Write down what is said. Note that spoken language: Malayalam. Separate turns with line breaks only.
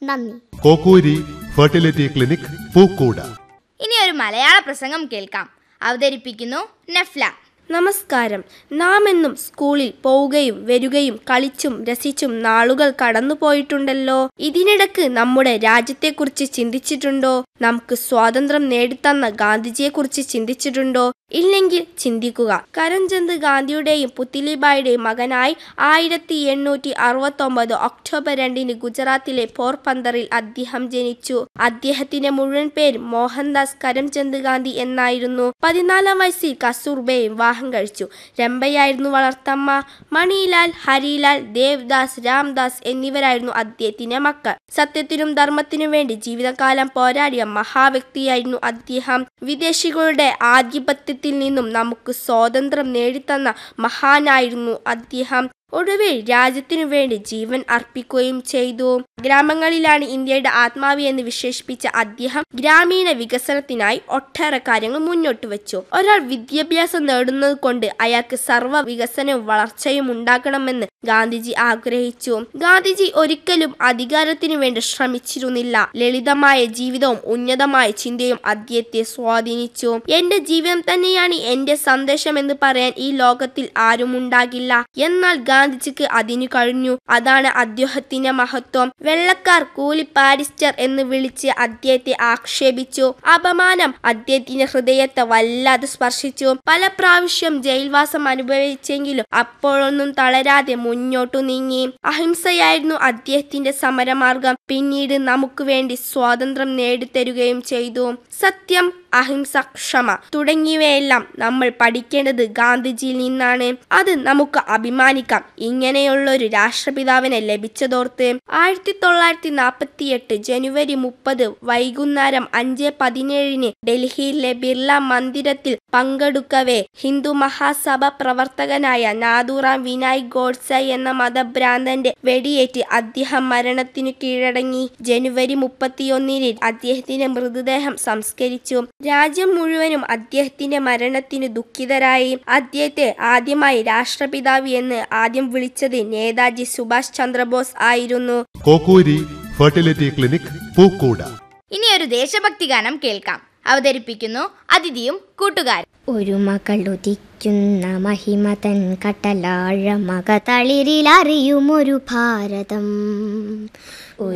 നന്ദി
കോക്കൂരി ഫെർട്ടിലിറ്റി ക്ലിനിക് പൂക്കൂട
ഇനി ഒരു മലയാള പ്രസംഗം കേൾക്കാം അവതരിപ്പിക്കുന്നു നെഫ്ല
നമസ്കാരം നാം എന്നും സ്കൂളിൽ പോവുകയും വരികയും കളിച്ചും രസിച്ചും നാളുകൾ കടന്നുപോയിട്ടുണ്ടല്ലോ ഇതിനിടക്ക് നമ്മുടെ രാജ്യത്തെക്കുറിച്ച് ചിന്തിച്ചിട്ടുണ്ടോ നമുക്ക് സ്വാതന്ത്ര്യം നേടിത്തന്ന ഗാന്ധിജിയെക്കുറിച്ച് ചിന്തിച്ചിട്ടുണ്ടോ ഇല്ലെങ്കിൽ ചിന്തിക്കുക കരംചന്ദ് ഗാന്ധിയുടെയും പുത്തിലിബായുടെയും മകനായി ആയിരത്തി എണ്ണൂറ്റി അറുപത്തി ഒമ്പത് ഒക്ടോബർ രണ്ടിന് ഗുജറാത്തിലെ പോർബന്തറിൽ അദ്ദേഹം ജനിച്ചു അദ്ദേഹത്തിന്റെ മുഴുവൻ പേര് മോഹൻദാസ് കരംചന്ദ് ഗാന്ധി എന്നായിരുന്നു പതിനാലാം വയസ്സിൽ കസ്തൂർബയെ വിവാഹം കഴിച്ചു രംഭയായിരുന്നു വളർത്തമ്മ മണിലാൽ ഹരിലാൽ ദേവ്ദാസ് രാംദാസ് എന്നിവരായിരുന്നു അദ്ദേഹത്തിന്റെ മക്കൾ സത്യത്തിനും ധർമ്മത്തിനും വേണ്ടി ജീവിതകാലം പോരാടിയ മഹാവ്യക്തിയായിരുന്നു അദ്ദേഹം വിദേശികളുടെ ആധിപത്യത്തിൽ നിന്നും നമുക്ക് സ്വാതന്ത്ര്യം നേടിത്തന്ന മഹാനായിരുന്നു അദ്ദേഹം ഒടുവിൽ രാജ്യത്തിനു വേണ്ടി ജീവൻ അർപ്പിക്കുകയും ചെയ്തു ഗ്രാമങ്ങളിലാണ് ഇന്ത്യയുടെ ആത്മാവി എന്ന് വിശേഷിപ്പിച്ച അദ്ദേഹം ഗ്രാമീണ വികസനത്തിനായി ഒട്ടേറെ കാര്യങ്ങൾ മുന്നോട്ട് വെച്ചു ഒരാൾ വിദ്യാഭ്യാസം നേടുന്നത് കൊണ്ട് അയാൾക്ക് സർവ്വ വികസനവും വളർച്ചയും ഉണ്ടാക്കണമെന്ന് ഗാന്ധിജി ആഗ്രഹിച്ചു ഗാന്ധിജി ഒരിക്കലും അധികാരത്തിനു വേണ്ടി ശ്രമിച്ചിരുന്നില്ല ലളിതമായ ജീവിതവും ഉന്നതമായ ചിന്തയും അദ്ദേഹത്തെ സ്വാധീനിച്ചു എന്റെ ജീവിതം തന്നെയാണ് എന്റെ സന്ദേശം എന്ന് പറയാൻ ഈ ലോകത്തിൽ ആരുമുണ്ടാകില്ല എന്നാൽ ഗാന്ധിജിക്ക് അതിനു കഴിഞ്ഞു അതാണ് അദ്ദേഹത്തിന്റെ മഹത്വം വെള്ളക്കാർ കൂലി പാരിസ്റ്റർ എന്ന് വിളിച്ച് അദ്ദേഹത്തെ ആക്ഷേപിച്ചു അപമാനം അദ്ദേഹത്തിന്റെ ഹൃദയത്തെ വല്ലാതെ സ്പർശിച്ചു പല പ്രാവശ്യം ജയിൽവാസം അനുഭവിച്ചെങ്കിലും അപ്പോഴൊന്നും തളരാതെ മുന്നോട്ടു നീങ്ങി അഹിംസയായിരുന്നു അദ്ദേഹത്തിന്റെ സമരമാർഗം പിന്നീട് നമുക്ക് വേണ്ടി സ്വാതന്ത്ര്യം നേടിത്തരുകയും ചെയ്തു സത്യം അഹിംസ ക്ഷമ തുടങ്ങിയവയെല്ലാം നമ്മൾ പഠിക്കേണ്ടത് ഗാന്ധിജിയിൽ നിന്നാണ് അത് നമുക്ക് അഭിമാനിക്കാം ഇങ്ങനെയുള്ള ഒരു രാഷ്ട്രപിതാവിനെ ലഭിച്ചതോർത്ത് ആയിരത്തി തൊള്ളായിരത്തി നാൽപ്പത്തി എട്ട് ജനുവരി മുപ്പത് വൈകുന്നേരം അഞ്ച് പതിനേഴിന് ഡൽഹിയിലെ ബിർള മന്ദിരത്തിൽ പങ്കെടുക്കവേ ഹിന്ദു മഹാസഭ പ്രവർത്തകനായ നാദുറാം വിനായ് ഗോഡ്സെ എന്ന മതഭ്രാന്തന്റെ വെടിയേറ്റ് അദ്ദേഹം മരണത്തിനു കീഴടങ്ങി ജനുവരി മുപ്പത്തിയൊന്നിന് അദ്ദേഹത്തിന്റെ മൃതദേഹം സംസ്കരിച്ചു രാജ്യം മുഴുവനും അദ്ദേഹത്തിന്റെ മരണത്തിന് ദുഃഖിതരായി അദ്ദേഹത്തെ ആദ്യമായി രാഷ്ട്രപിതാവ് എന്ന് ആദ്യം വിളിച്ചത് നേതാജി സുഭാഷ് ചന്ദ്രബോസ് ആയിരുന്നു
കോക്കൂരി ഫെർട്ടിലിറ്റി ക്ലിനിക് പൂക്കൂട
ഇനി ഒരു ദേശഭക്തി ഗാനം കേൾക്കാം അവതരിപ്പിക്കുന്നു അതിഥിയും കൂട്ടുകാരും
ഒരു മകൾ ഉദിക്കുന്ന മഹിമതൻ കട്ടലാഴ മക തളിരിലറിയുമൊരു ഭാരതം